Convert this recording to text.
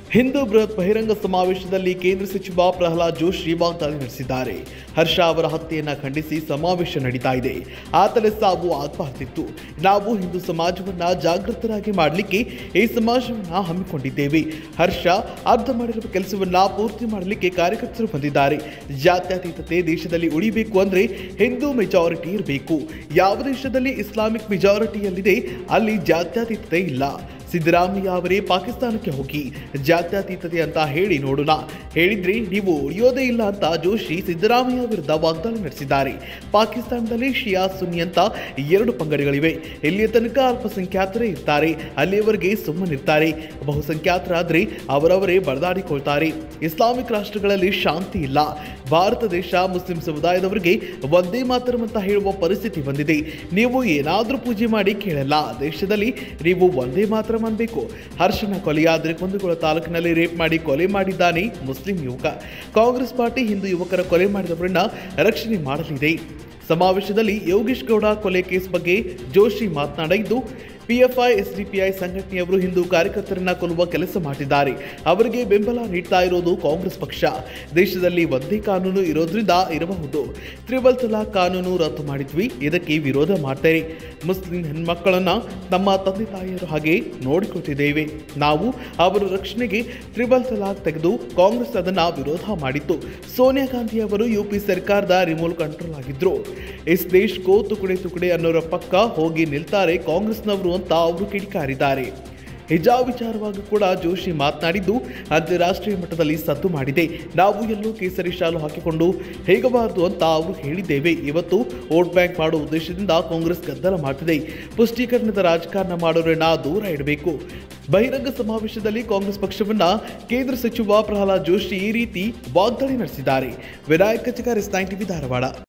ಹಿಂದೂ ಬೃಹತ್ ಬಹಿರಂಗ ಸಮಾವೇಶದಲ್ಲಿ ಕೇಂದ್ರ ಸಚಿವ ಪ್ರಹ್ಲಾದ್ ಜೋಶಿ ವಾಗ್ದಾಳಿ ನಡೆಸಿದ್ದಾರೆ ಹರ್ಷ ಅವರ ಹತ್ಯೆಯನ್ನ ಖಂಡಿಸಿ ಸಮಾವೇಶ ನಡೀತಾ ಇದೆ ಆತನ ಸಾವು ಆಗಬಾರ್ದಿತ್ತು ನಾವು ಹಿಂದೂ ಸಮಾಜವನ್ನ ಜಾಗೃತರಾಗಿ ಮಾಡಲಿಕ್ಕೆ ಈ ಸಮಾಜವನ್ನ ಹಮ್ಮಿಕೊಂಡಿದ್ದೇವೆ ಹರ್ಷ ಅರ್ಧ ಮಾಡಿರುವ ಕೆಲಸವನ್ನ ಪೂರ್ತಿ ಮಾಡಲಿಕ್ಕೆ ಕಾರ್ಯಕರ್ತರು ಬಂದಿದ್ದಾರೆ ಜಾತ್ಯತೀತತೆ ದೇಶದಲ್ಲಿ ಉಳಿಬೇಕು ಅಂದ್ರೆ ಹಿಂದೂ ಮೆಜಾರಿಟಿ ಇರಬೇಕು ಯಾವ ದೇಶದಲ್ಲಿ ಇಸ್ಲಾಮಿಕ್ ಮೆಜಾರಿಟಿಯಲ್ಲಿದೆ ಅಲ್ಲಿ ಜಾತ್ಯತೀತತೆ ಇಲ್ಲ ಸಿದ್ದರಾಮಯ್ಯ ಅವರೇ ಪಾಕಿಸ್ತಾನಕ್ಕೆ ಹೋಗಿ ಜಾತ್ಯತೀತತೆ ಅಂತ ಹೇಳಿ ನೋಡೋಣ ಹೇಳಿದ್ರೆ ನೀವು ಉಳಿಯೋದೇ ಇಲ್ಲ ಅಂತ ಜೋಶಿ ಸಿದ್ದರಾಮಯ್ಯ ವಿರುದ್ಧ ವಾಗ್ದಾಳಿ ನಡೆಸಿದ್ದಾರೆ ಪಾಕಿಸ್ತಾನದಲ್ಲಿ ಶಿಯಾ ಸುನ್ನಿ ಅಂತ ಎರಡು ಪಂಗಡಗಳಿವೆ ಇಲ್ಲಿಯ ತನಕ ಅಲ್ಪಸಂಖ್ಯಾತರೇ ಇರ್ತಾರೆ ಅಲ್ಲಿಯವರೆಗೆ ಸುಮ್ಮನಿರ್ತಾರೆ ಬಹುಸಂಖ್ಯಾತರಾದ್ರೆ ಅವರವರೇ ಬಡದಾಡಿಕೊಳ್ತಾರೆ ಇಸ್ಲಾಮಿಕ್ ರಾಷ್ಟ್ರಗಳಲ್ಲಿ ಶಾಂತಿ ಇಲ್ಲ ಭಾರತ ದೇಶ ಮುಸ್ಲಿಂ ಸಮುದಾಯದವರಿಗೆ ಒಂದೇ ಮಾತರಂ ಅಂತ ಹೇಳುವ ಪರಿಸ್ಥಿತಿ ಬಂದಿದೆ ನೀವು ಏನಾದರೂ ಪೂಜೆ ಮಾಡಿ ಕೇಳಲ್ಲ ದೇಶದಲ್ಲಿ ನೀವು ಒಂದೇ ಮಾತ್ರ ಅನ್ಬೇಕು ಹರ್ಷನ ಕೊಲೆಯಾದ್ರೆ ಕುಂದಗೋಳ ತಾಲೂಕಿನಲ್ಲಿ ರೇಪ್ ಮಾಡಿ ಕೊಲೆ ಮಾಡಿದ್ದಾನೆ ಮುಸ್ಲಿಂ ಯುವಕ ಕಾಂಗ್ರೆಸ್ ಪಾರ್ಟಿ ಹಿಂದೂ ಯುವಕರ ಕೊಲೆ ಮಾಡಿದವರನ್ನ ರಕ್ಷಣೆ ಮಾಡಲಿದೆ ಸಮಾವೇಶದಲ್ಲಿ ಯೋಗೇಶ್ ಗೌಡ ಕೊಲೆ ಕೇಸ್ ಬಗ್ಗೆ ಜೋಶಿ ಮಾತನಾಡಿದ್ದು ಪಿಎಫ್ಐ ಎಸ್ಡಿಪಿಐ ಸಂಘಟನೆಯವರು ಹಿಂದೂ ಕಾರ್ಯಕರ್ತರನ್ನ ಕೊಲ್ಲುವ ಕೆಲಸ ಮಾಡಿದ್ದಾರೆ ಅವರಿಗೆ ಬೆಂಬಲ ನೀಡ್ತಾ ಇರೋದು ಕಾಂಗ್ರೆಸ್ ಪಕ್ಷ ದೇಶದಲ್ಲಿ ಒಂದೇ ಕಾನೂನು ಇರೋದ್ರಿಂದ ಇರಬಹುದು ತ್ರಿಬಲ್ ತಲಾಕ್ ಕಾನೂನು ರದ್ದು ಮಾಡಿದ್ವಿ ಇದಕ್ಕೆ ವಿರೋಧ ಮಾಡ್ತೇವೆ ಮುಸ್ಲಿಂ ಹೆಣ್ಮಕ್ಕಳನ್ನ ನಮ್ಮ ತಂದೆ ತಾಯಿಯರು ಹಾಗೆ ನೋಡಿಕೊಟ್ಟಿದ್ದೇವೆ ನಾವು ಅವರ ರಕ್ಷಣೆಗೆ ತ್ರಿಬಲ್ ತಲಾಕ್ ತೆಗೆದು ಕಾಂಗ್ರೆಸ್ ಅದನ್ನ ವಿರೋಧ ಮಾಡಿತ್ತು ಸೋನಿಯಾ ಗಾಂಧಿ ಅವರು ಯುಪಿ ಸರ್ಕಾರದ ರಿಮೋಟ್ ಕಂಟ್ರೋಲ್ ಆಗಿದ್ರು ಇಸ್ ದೇಶ್ ಕೋ ತುಕಡೆ ತುಕಡೆ ಅನ್ನೋರ ಪಕ್ಕ ಹೋಗಿ ನಿಲ್ತಾರೆ ಕಾಂಗ್ರೆಸ್ನವರು ಅಂತ ಅವರು ಕಿಡಿಕಾರಿದ್ದಾರೆ ಹಿಜಾಬ್ ವಿಚಾರವಾಗಿ ಕೂಡ ಜೋಶಿ ಮಾತನಾಡಿದ್ದು ಅಂತಾರಾಷ್ಟ್ರೀಯ ಮಟ್ಟದಲ್ಲಿ ಸದ್ದು ಮಾಡಿದೆ ನಾವು ಎಲ್ಲೂ ಕೇಸರಿ ಶಾಲು ಹಾಕಿಕೊಂಡು ಹೇಗಬಾರದು ಅಂತ ಅವರು ಹೇಳಿದ್ದೇವೆ ಇವತ್ತು ವೋಟ್ ಬ್ಯಾಂಕ್ ಮಾಡುವ ಉದ್ದೇಶದಿಂದ ಕಾಂಗ್ರೆಸ್ ಗದ್ದಲ ಮಾಡ್ತಿದೆ ಪುಷ್ಟೀಕರಣದ ರಾಜಕಾರಣ ಮಾಡೋರನ್ನ ದೂರ ಇಡಬೇಕು ಬಹಿರಂಗ ಸಮಾವೇಶದಲ್ಲಿ ಕಾಂಗ್ರೆಸ್ ಪಕ್ಷವನ್ನ ಕೇಂದ್ರ ಸಚಿವ ಪ್ರಹ್ಲಾದ್ ಜೋಶಿ ಈ ರೀತಿ ವಾಗ್ದಾಳಿ ನಡೆಸಿದ್ದಾರೆ ವಿನಾಯಕ ಚಿಕಾರಿಸ್ ನೈನ್ ಟಿವಿ ಧಾರವಾಡ